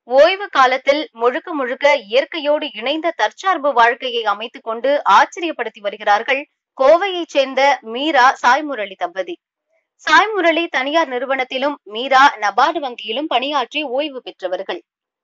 ஓய்வு காலத்தில் முழுக்க முழுக்க இயற்கையோடு இணைந்த தற்சார்பு வாழ்க்கையை அமைத்துக் கொண்டு ஆச்சரியப்படுத்தி வருகிறார்கள் கோவையைச் சேர்ந்த மீரா சாய்முரளி தம்பதி சாய்முரளி தனியார் நிறுவனத்திலும் மீரா நபார்டு வங்கியிலும் பணியாற்றி ஓய்வு பெற்றவர்கள்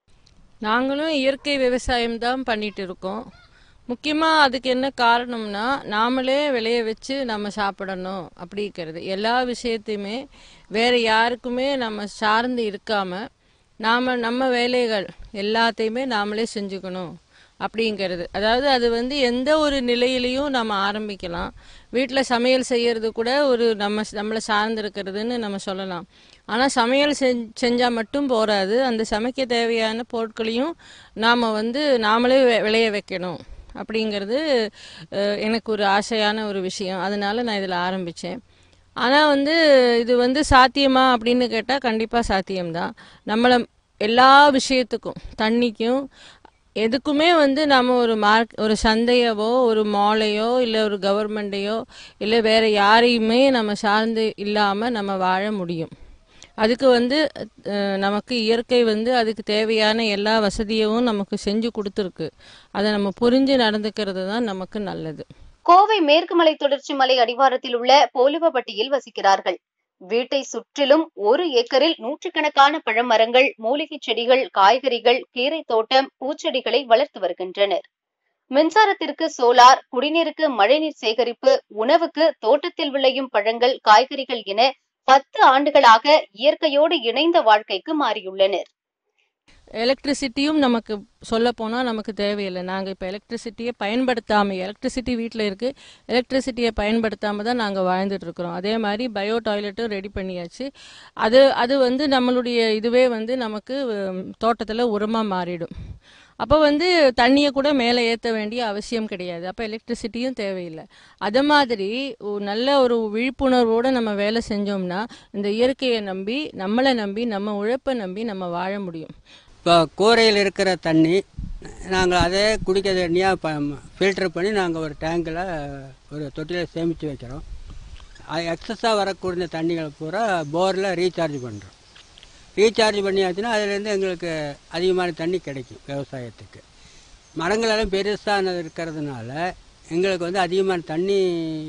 நாங்களும் இயற்கை விவசாயம் தான் பண்ணிட்டு இருக்கோம் முக்கியமாக அதுக்கு என்ன காரணம்னா நாமளே விளைய வச்சு நம்ம சாப்பிடணும் அப்படிங்கிறது எல்லா விஷயத்தையுமே வேற யாருக்குமே நம்ம சார்ந்து இருக்காம நாம நம்ம வேலைகள் எல்லாத்தையுமே நாமளே செஞ்சுக்கணும் அப்படிங்கிறது அதாவது அது வந்து எந்த ஒரு நிலையிலையும் நம்ம ஆரம்பிக்கலாம் வீட்டில் சமையல் செய்யறது கூட ஒரு நம்ம நம்மளை சார்ந்திருக்கிறதுன்னு நம்ம சொல்லலாம் ஆனால் சமையல் செஞ் செஞ்சால் மட்டும் போராது அந்த சமைக்க தேவையான பொருட்களையும் நாம் வந்து நாமளே வெ- விளைய வைக்கணும் அப்படிங்கிறது அஹ், எனக்கு ஒரு ஆசையான ஒரு விஷயம் அதனால நான் இதில் ஆரம்பித்தேன் ஆனால் வந்து இது வந்து சாத்தியமா அப்படின்னு கேட்டால் கண்டிப்பாக சாத்தியம்தான் நம்மளை எல்லா விஷயத்துக்கும் தண்ணிக்கும் எதுக்குமே வந்து நம்ம ஒரு மார்க் ஒரு சந்தையவோ ஒரு மாலையோ இல்லை ஒரு கவர்மெண்ட்டையோ இல்லை வேற யாரையுமே நம்ம சார்ந்து இல்லாமல் நம்ம வாழ முடியும் அதுக்கு வந்து அஹ், நமக்கு இயற்கை வந்து அதுக்கு தேவையான எல்லா வசதியும் நமக்கு செஞ்சு கொடுத்துருக்கு அதை நம்ம புரிஞ்சு நடந்துக்கிறது தான் நமக்கு நல்லது கோவை மேற்கு மலை தொடர்ச்சி மலை அடிவாரத்தில் உள்ள போலுவப்பட்டியில் வசிக்கிறார்கள் வீட்டை சுற்றிலும் ஒரு ஏக்கரில் நூற்றுக்கணக்கான பழமரங்கள் மூலிகைச் செடிகள் காய்கறிகள் கீரை தோட்டம் பூச்செடிகளை வளர்த்து வருகின்றனர் மின்சாரத்திற்கு சோலார் குடிநீருக்கு மழைநீர் சேகரிப்பு உணவுக்கு தோட்டத்தில் விளையும் பழங்கள் காய்கறிகள் என பத்து ஆண்டுகளாக இயற்கையோடு இணைந்த வாழ்க்கைக்கு மாறியுள்ளனர் எலக்ட்ரிசிட்டியும் நமக்கு சொல்ல போனால் நமக்கு தேவையில்லை நாங்கள் இப்போ எலக்ட்ரிசிட்டியை பயன்படுத்தாமல் எலக்ட்ரிசிட்டி வீட்டில் இருக்குது எலக்ட்ரிசிட்டியை பயன்படுத்தாமல் தான் நாங்கள் வாழ்ந்துட்டு இருக்கிறோம் அதே மாதிரி பயோ டாய்லெட்டும் ரெடி பண்ணியாச்சு அது அது வந்து நம்மளுடைய இதுவே வந்து நமக்கு தோட்டத்தில் உரமாக மாறிடும் அப்போ வந்து தண்ணியை கூட மேலே ஏற்ற வேண்டிய அவசியம் கிடையாது அப்போ எலக்ட்ரிசிட்டியும் தேவையில்லை அது மாதிரி ஒரு நல்ல ஒரு விழிப்புணர்வோடு நம்ம வேலை செஞ்சோம்னா இந்த இயற்கையை நம்பி நம்மளை நம்பி நம்ம உழைப்பை நம்பி நம்ம வாழ முடியும் இப்போ கூரையில் இருக்கிற தண்ணி நாங்கள் அதே குடிக்க தண்ணியாக ப ஃபில்டர் பண்ணி நாங்கள் ஒரு டேங்கில் ஒரு தொட்டியில் சேமித்து வைக்கிறோம் அது எக்ஸஸாக வரக்கூடிய தண்ணிகளை பூரா போரில் ரீசார்ஜ் பண்ணுறோம் ரீசார்ஜ் பண்ணியாச்சுன்னா அதுலேருந்து எங்களுக்கு அதிகமான தண்ணி கிடைக்கும் விவசாயத்துக்கு மரங்கள் எல்லாம் பெருசானது இருக்கிறதுனால எங்களுக்கு வந்து அதிகமான தண்ணி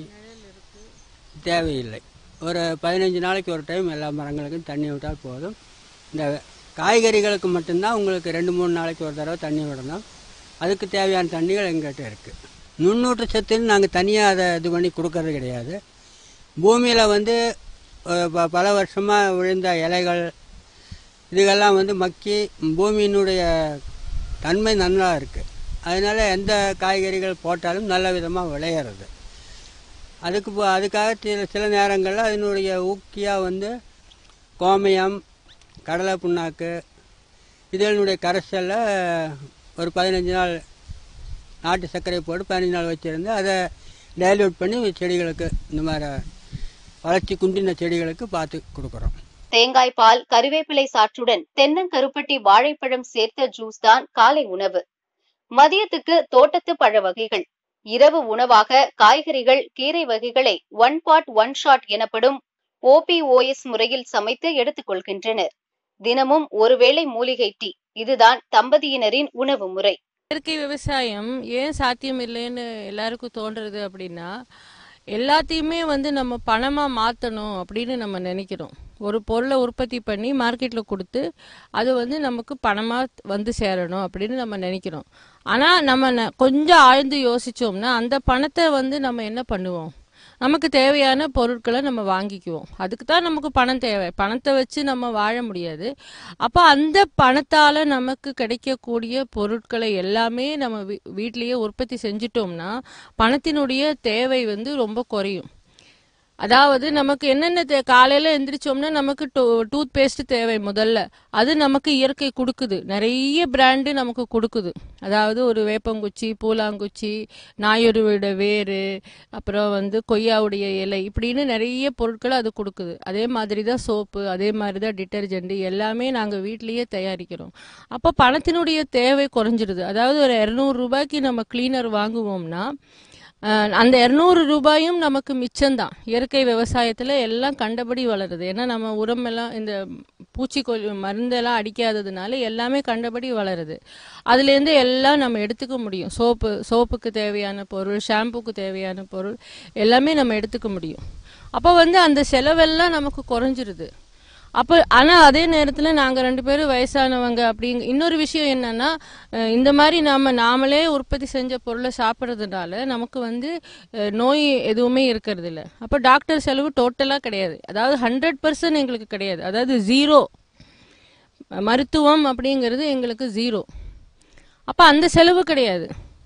தேவையில்லை ஒரு பதினஞ்சு நாளைக்கு ஒரு டைம் எல்லா மரங்களுக்கும் தண்ணி விட்டால் போதும் இந்த காய்கறிகளுக்கு மட்டும்தான் உங்களுக்கு ரெண்டு மூணு நாளைக்கு ஒரு தடவை தண்ணி விடணும் அதுக்கு தேவையான தண்ணிகள் எங்கள்கிட்ட இருக்குது நுண்ணூட்ட சத்துன்னு நாங்கள் தனியாக அதை இது பண்ணி கொடுக்கறது கிடையாது பூமியில் வந்து அஹ், ப- பல வருஷமாக விழுந்த இலைகள் இதுகெல்லாம் வந்து மக்கி பூமியினுடைய தன்மை நல்லா இருக்குது அதனால் எந்த காய்கறிகள் போட்டாலும் நல்ல விதமாக விளையிறது அதுக்கு போ- அதுக்காக சில சில நேரங்களில் அதனுடைய ஊக்கியாக வந்து கோமயம் கடலை புண்ணாக்கு இதனுடைய கரைசலில் ஒரு பதினஞ்சு நாள் நாட்டு சர்க்கரை போட்டு பதினஞ்சு நாள் வச்சுருந்து அதை டைல்யூட் பண்ணி செடிகளுக்கு இந்த மாதிரி வளர்ச்சி குன்றின செடிகளுக்கு பார்த்து கொடுக்குறோம் தேங்காய் பால் கறிவேப்பிலை சாற்றுடன் தென்னங்கருப்பட்டி வாழைப்பழம் சேர்த்த ஜூஸ் தான் காலை உணவு மதியத்துக்கு தோட்டத்து பழ வகைகள் இரவு உணவாக காய்கறிகள் கீரை வகைகளை ஒன் பாட் ஒன் ஷாட் எனப்படும் ஓபிஓஎஸ் முறையில் சமைத்து எடுத்துக் கொள்கின்றனர் தினமும் ஒருவேளை மூலிகை டீ இதுதான் தம்பதியினரின் உணவு முறை இயற்கை விவசாயம் ஏன் சாத்தியம் இல்லைன்னு எல்லாருக்கும் தோன்றுறது அப்படின்னா எல்லாத்தையுமே வந்து நம்ம பணமா மாத்தணும் அப்படின்னு நம்ம நினைக்கிறோம் ஒரு பொருளை உற்பத்தி பண்ணி மார்க்கெட்ல கொடுத்து அது வந்து நமக்கு பணமா வந்து சேரணும் அப்படின்னு நம்ம நினைக்கிறோம் ஆனா நம்ம ந- கொஞ்சம் ஆழ்ந்து யோசிச்சோம்னா அந்த பணத்தை வந்து நம்ம என்ன பண்ணுவோம் நமக்கு தேவையான பொருட்களை நம்ம வாங்கிக்குவோம் அதுக்கு தான் நமக்கு பணம் தேவை பணத்தை வச்சு நம்ம வாழ முடியாது அப்போ அந்த பணத்தால நமக்கு கிடைக்கக்கூடிய பொருட்களை எல்லாமே நம்ம வீ- வீட்டிலேயே உற்பத்தி செஞ்சிட்டோம்னா பணத்தினுடைய தேவை வந்து ரொம்ப குறையும் அதாவது நமக்கு என்னென்ன தே காலையில் எந்திரிச்சோம்னா நமக்கு டூத் பேஸ்ட் தேவை முதல்ல அது நமக்கு இயற்கை கொடுக்குது நிறைய பிராண்டு நமக்கு கொடுக்குது அதாவது ஒரு வேப்பங்குச்சி பூலாங்குச்சி நாயுருவோட வேறு அப்புறம் வந்து கொய்யாவுடைய இலை இப்படின்னு நிறைய பொருட்கள் அது கொடுக்குது அதே மாதிரி தான் சோப்பு அதே மாதிரி தான் டிட்டர்ஜென்ட் எல்லாமே நாங்கள் வீட்லேயே தயாரிக்கிறோம் அப்போ பணத்தினுடைய தேவை குறைஞ்சிடுது அதாவது ஒரு இரநூறு ரூபாய்க்கு நம்ம கிளீனர் வாங்குவோம்னா அஹ் அந்த இரநூறு ரூபாயும் நமக்கு மிச்சம்தான் இயற்கை விவசாயத்தில் எல்லாம் கண்டபடி வளருது ஏன்னா நம்ம உரம் எல்லாம் இந்த பூச்சிக்கொல்லி மருந்தெல்லாம் அடிக்காததுனால எல்லாமே கண்டபடி வளருது அதுலேருந்து எல்லாம் நம்ம எடுத்துக்க முடியும் சோப்பு சோப்புக்கு தேவையான பொருள் ஷாம்புக்கு தேவையான பொருள் எல்லாமே நம்ம எடுத்துக்க முடியும் அப்போ வந்து அந்த செலவெல்லாம் நமக்கு குறைஞ்சிருது அப்போ ஆனால் அதே நேரத்தில் நாங்கள் ரெண்டு பேரும் வயசானவங்க அப்படிங்க இன்னொரு விஷயம் என்னன்னா அஹ் இந்த மாதிரி நாம நாமளே உற்பத்தி செஞ்ச பொருளை சாப்பிட்றதுனால நமக்கு வந்து அஹ், நோய் எதுவுமே இருக்கிறது இல்லை அப்போ டாக்டர் செலவு டோட்டலாக கிடையாது அதாவது ஹண்ட்ரட் பர்சன்ட் எங்களுக்கு கிடையாது அதாவது ஜீரோ மருத்துவம் அப்படிங்கிறது எங்களுக்கு ஜீரோ அப்போ அந்த செலவு கிடையாது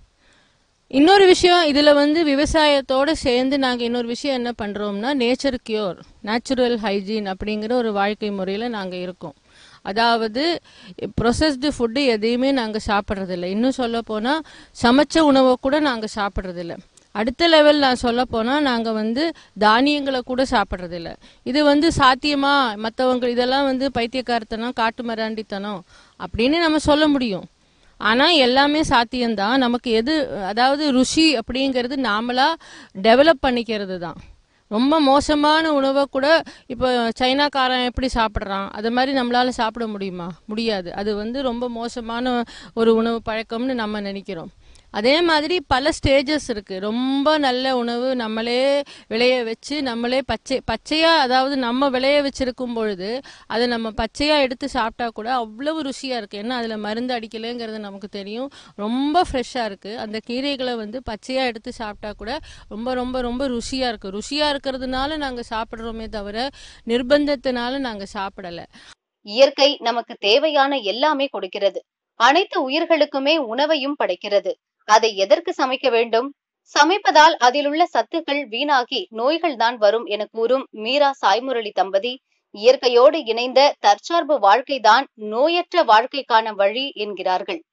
இன்னொரு விஷயம் இதில் வந்து விவசாயத்தோடு சேர்ந்து நாங்கள் இன்னொரு விஷயம் என்ன பண்ணுறோம்னா நேச்சர் கியூர் நேச்சுரல் ஹைஜீன் அப்படிங்கிற ஒரு வாழ்க்கை முறையில் நாங்கள் இருக்கோம் அதாவது ப்ரொசஸ்டு ஃபுட்டு எதையுமே நாங்கள் சாப்பிட்றதில்ல இன்னும் சொல்ல போனால் சமைச்ச உணவை கூட நாங்கள் சாப்பிட்றதில்ல அடுத்த லெவல் நான் சொல்ல போனால் நாங்கள் வந்து தானியங்களை கூட சாப்பிட்றதில்ல இது வந்து சாத்தியமா மற்றவங்க இதெல்லாம் வந்து பைத்தியக்காரத்தனம் காட்டு மராண்டித்தனம் அப்படின்னு நம்ம சொல்ல முடியும் ஆனால் எல்லாமே சாத்தியம்தான் நமக்கு எது அதாவது ருசி அப்படிங்கிறது நாமளா டெவலப் பண்ணிக்கிறது தான் ரொம்ப மோசமான உணவை கூட இப்போ சைனாக்காரன் எப்படி சாப்பிட்றான் அது மாதிரி நம்மளால சாப்பிட முடியுமா முடியாது அது வந்து ரொம்ப மோசமான ஒரு உணவு பழக்கம்னு நம்ம நினைக்கிறோம் அதே மாதிரி பல ஸ்டேஜஸ் இருக்கு ரொம்ப நல்ல உணவு நம்மளே விளைய வச்சு நம்மளே பச்சை பச்சையா அதாவது நம்ம விளைய வச்சிருக்கும் பொழுது அதை நம்ம பச்சையா எடுத்து சாப்பிட்டா கூட அவ்வளவு ருசியா இருக்கு ஏன்னா அதுல மருந்து அடிக்கலைங்கிறது நமக்கு தெரியும் ரொம்ப ஃப்ரெஷ்ஷா இருக்கு அந்த கீரைகளை வந்து பச்சையா எடுத்து சாப்பிட்டா கூட ரொம்ப ரொம்ப ரொம்ப ருசியா இருக்கு ருசியா இருக்கிறதுனால நாங்க சாப்பிடுறோமே தவிர நிர்பந்தத்தினால நாங்க சாப்பிடல இயற்கை நமக்கு தேவையான எல்லாமே கொடுக்கிறது அனைத்து உயிர்களுக்குமே உணவையும் படைக்கிறது அதை எதற்கு சமைக்க வேண்டும் சமைப்பதால் அதிலுள்ள சத்துக்கள் வீணாகி நோய்கள் தான் வரும் என கூறும் மீரா சாய்முரளி தம்பதி இயற்கையோடு இணைந்த தற்சார்பு வாழ்க்கைதான் நோயற்ற வாழ்க்கைக்கான வழி என்கிறார்கள்